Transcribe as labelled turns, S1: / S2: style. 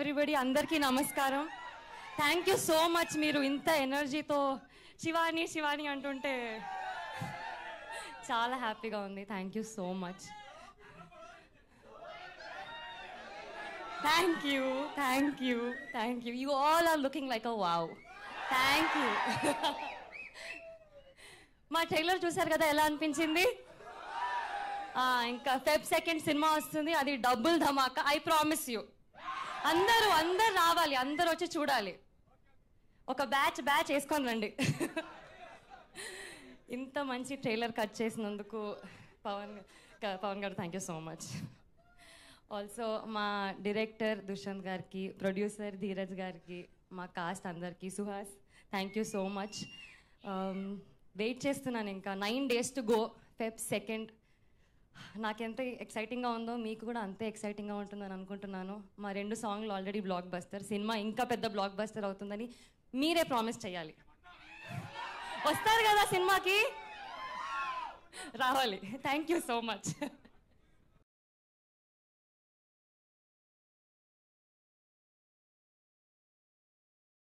S1: everybody అందరికీ నమస్కారం thank you so much మీరు ఇంత ఎనర్జీతో శివాని శివాని అంటుంటే చాలా హ్యాపీగా ఉంది thank you so much thank you thank you thank you you all are looking like a wow thank you మా ట్రైలర్ చూసారు కదా ఎలా అనిపించింది ఆ, ఇంకా ఫెబ్ సెకండ్ సినిమా వస్తుంది అది డబుల్ ధమాకా ఐ ప్రామిస్ యూ అందరూ అందరు రావాలి అందరూ వచ్చి చూడాలి ఒక బ్యాచ్ బ్యాచ్ వేసుకొని రండి ఇంత మంచి ట్రైలర్ కట్ చేసినందుకు పవన్ గా- పవన్ గారు thank you so much also మా డైరెక్టర్ దుష్యంత్ గారికి ప్రొడ్యూసర్ ధీరజ్ గారికి మా కాస్ట్ అందరికి Suhas thank you so much wait చేస్తున్నాను ఇంకా nine days to go Feb second నాకెంత ఎక్సైటింగ్గా ఉందో మీకు కూడా అంతే ఎక్సైటింగ్గా ఉంటుందని అనుకుంటున్నాను మా రెండు సాంగ్లు ఆల్రెడీ బ్లాక్ బస్టర్ సినిమా ఇంకా పెద్ద బ్లాక్ బస్టర్ అవుతుందని మీరే ప్రామిస్ చేయాలి వస్తారు కదా సినిమాకి రావాలి థ్యాంక్ యూ సో మచ్